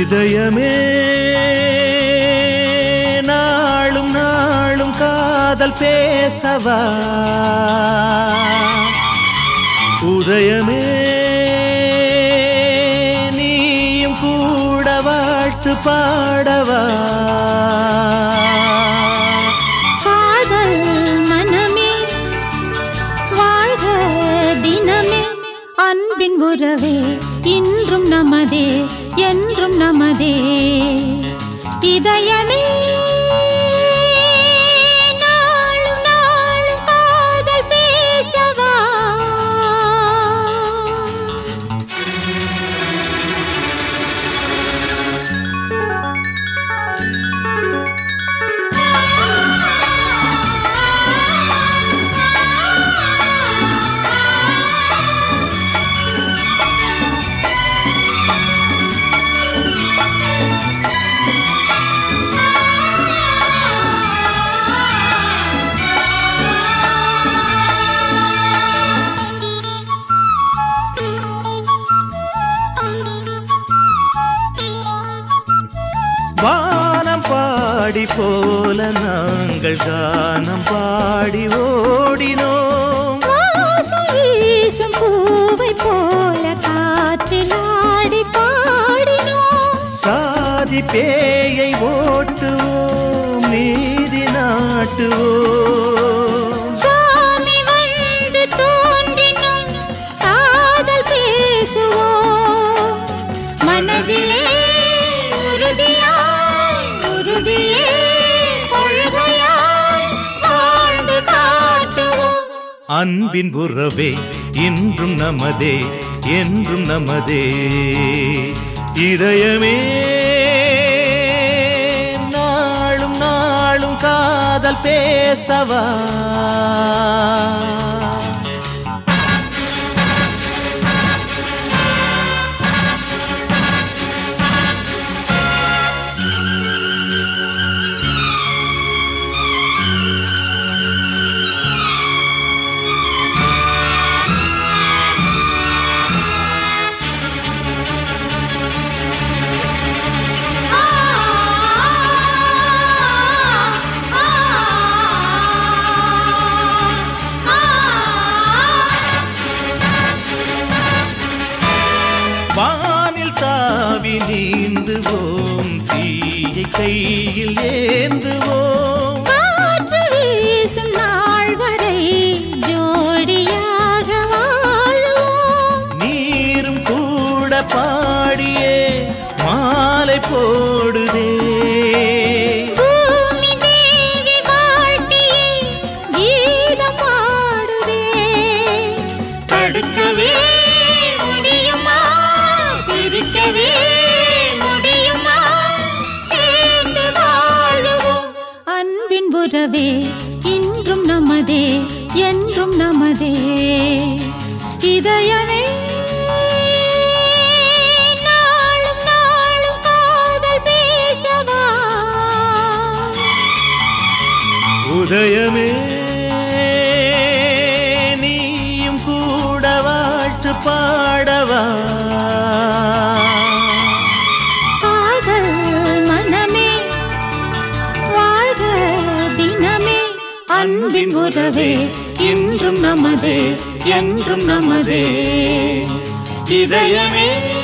இதயமே நாளும் நாளும் காதல் பேசவா உதயமே நீயும் கூட வாழ்த்து பாடவா காதல் மனமே வாழ்க தினமே அன்பின் உறவே இன்றும் நமதே என்றும் நமதே இதயமே நாளும் நாளும் காதல் பேசவா வானம் பாடி போல நாங்கள் கானம் பாடி ஓடினோம் வாசம் வீசும் பூவை போல காற்றில் ஆடி பாடினோம் சாதி பேயை ஓட்டுவோம் நீதி நாட்டுவோம் சாமி வந்து தோன்றினும் காதல் பேசுவோம் மனதிலே உறுதியாய் உறுதியே கொள்கையாய் வாழ்ந்து காட்டுவோம் அன்பின் உறவே இன்றும் நமதே என்றும் நமதே இதயமே நாளும் நாளும் காதல் பேசவா வானில் தாவி நீந்துவோம் தீயை கையில் ஏந்துவோம் காற்று வீசும் நாள் வரை ஜோடியாக வாழுவோம் நீரும் கூட பாடியே மாலை போடுதே பூமி தேவி வாழ்த்தியே கீதம் பாடுதே தடுக்கவே முடியுமா பிரிக்கவே முடியுமா சேர்ந்து வாழுவோம் அன்பின் உறவே இன்றும் நமதே என்றும் நமதே இதயமே நாளும் நாளும் காதல் பேசவா உதயமே நீயும் கூட வாழ்த்து பாடவா காதல் மனமே வாழ்க தினமே அன்பின் உறவே இன்றும் நமதே என்றும் நமதே இதயமே